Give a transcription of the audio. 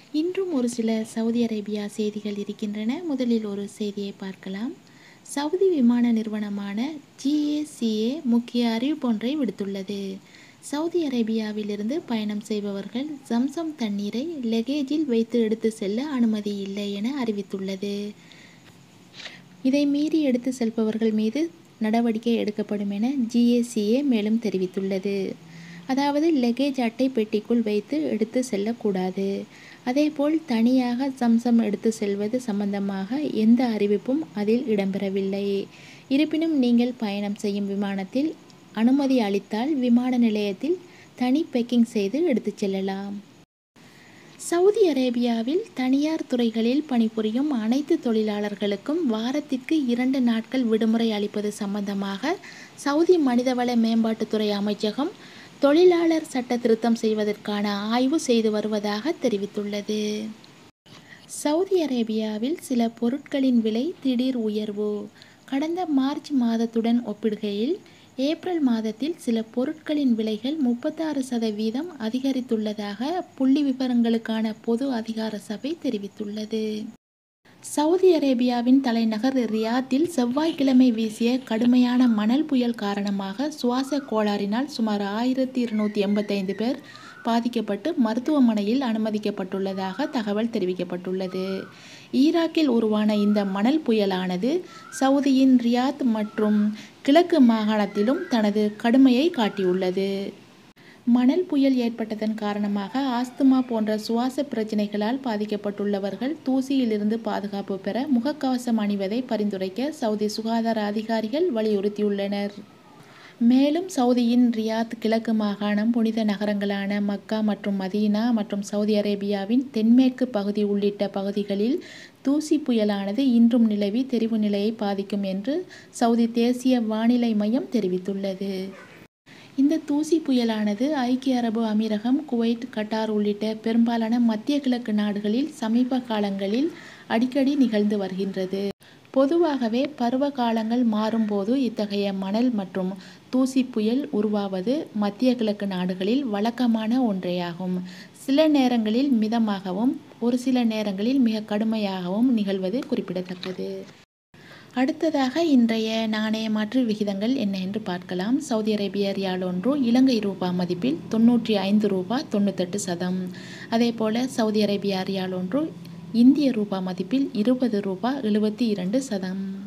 இன்றும் ஒரு சில சவுதி அரேபியா செய்திகள் இருக்கின்றன முதலில் ஒரு செய்தியை பார்க்கலாம் சவுதி விமான நிறுவனமான ஜிஏசிஏ முக்கிய அறிவிப்பொன்றை விடுத்துள்ளது சவுதி அரேபியாவிலிருந்து பயணம் செய்பவர்கள் ஜம்சம் தண்ணீரை லெகேஜில் வைத்து எடுத்து செல்ல அனுமதி இல்லை என அறிவித்துள்ளது இதை மீறி எடுத்து செல்பவர்கள் மீது நடவடிக்கை எடுக்கப்படும் என ஜிஏசிஏ மேலும் தெரிவித்துள்ளது அதாவது லெகேஜ் அட்டை பெட்டிக்குள் வைத்து எடுத்து செல்லக்கூடாது அதேபோல் தனியாக சம்சம் எடுத்து செல்வது சம்பந்தமாக எந்த அறிவிப்பும் அதில் இடம்பெறவில்லை இருப்பினும் நீங்கள் பயணம் செய்யும் விமானத்தில் அனுமதி அளித்தால் விமான நிலையத்தில் தனி பேக்கிங் செய்து எடுத்துச் செல்லலாம் சவுதி அரேபியாவில் தனியார் துறைகளில் பணிபுரியும் அனைத்து தொழிலாளர்களுக்கும் வாரத்திற்கு இரண்டு நாட்கள் விடுமுறை அளிப்பது சம்பந்தமாக சவுதி மனிதவள மேம்பாட்டுத்துறை அமைச்சகம் தொழிலாளர் சட்ட திருத்தம் செய்வதற்கான ஆய்வு செய்து வருவதாக தெரிவித்துள்ளது சவுதி அரேபியாவில் சில பொருட்களின் விலை திடீர் உயர்வு கடந்த மார்ச் மாதத்துடன் ஒப்பிடுகையில் ஏப்ரல் மாதத்தில் சில பொருட்களின் விலைகள் முப்பத்தாறு சதவீதம் அதிகரித்துள்ளதாக புள்ளி விவரங்களுக்கான பொது அதிகார சபை தெரிவித்துள்ளது சவுதி அரேபியாவின் தலைநகர் ரியாத்தில் செவ்வாய்க்கிழமை வீசிய கடுமையான மணல் புயல் காரணமாக சுவாச கோளாறினால் சுமார் ஆயிரத்தி இருநூற்றி எண்பத்தைந்து பேர் பாதிக்கப்பட்டு மருத்துவமனையில் அனுமதிக்கப்பட்டுள்ளதாக தகவல் தெரிவிக்கப்பட்டுள்ளது ஈராக்கில் உருவான இந்த மணல் புயலானது சவுதியின் ரியாத் மற்றும் கிழக்கு மாகாணத்திலும் தனது கடுமையை காட்டியுள்ளது மணல் புயல் ஏற்பட்டதன் காரணமாக ஆஸ்துமா போன்ற சுவாச பிரச்சினைகளால் பாதிக்கப்பட்டுள்ளவர்கள் தூசியிலிருந்து பாதுகாப்பு பெற முகக்கவசம் அணிவதை பரிந்துரைக்க சவுதி சுகாதார அதிகாரிகள் வலியுறுத்தியுள்ளனர் மேலும் சவுதியின் ரியாத் கிழக்கு மாகாணம் புனித நகரங்களான மக்கா மற்றும் மதீனா மற்றும் சவுதி அரேபியாவின் தென்மேற்கு பகுதி உள்ளிட்ட பகுதிகளில் தூசி புயலானது இன்றும் நிலவி தெரிவு நிலையை பாதிக்கும் என்று சவுதி தேசிய வானிலை மையம் தெரிவித்துள்ளது இந்த தூசி புயலானது ஐக்கிய அரபு அமீரகம் குவைட் கட்டார் உள்ளிட்ட பெரும்பாலான மத்திய கிழக்கு நாடுகளில் சமீப காலங்களில் அடிக்கடி நிகழ்ந்து வருகின்றது பொதுவாகவே பருவ காலங்கள் மாறும்போது இத்தகைய மணல் மற்றும் தூசி புயல் உருவாவது மத்திய கிழக்கு நாடுகளில் வழக்கமான ஒன்றேயாகும் சில நேரங்களில் மிதமாகவும் ஒரு சில நேரங்களில் மிக கடுமையாகவும் நிகழ்வது குறிப்பிடத்தக்கது அடுத்ததாக இன்றைய நாணய மாற்று விகிதங்கள் என்ன என்று பார்க்கலாம் சவுதி அரேபிய ரியால் ஒன்று இலங்கை ரூபா மதிப்பில் தொண்ணூற்றி ஐந்து ரூபா தொண்ணூத்தெட்டு சதம் அதே போல் சவுதி அரேபியா ரியால் ஒன்று இந்திய ரூபா மதிப்பில் இருபது ரூபா எழுபத்தி இரண்டு சதம்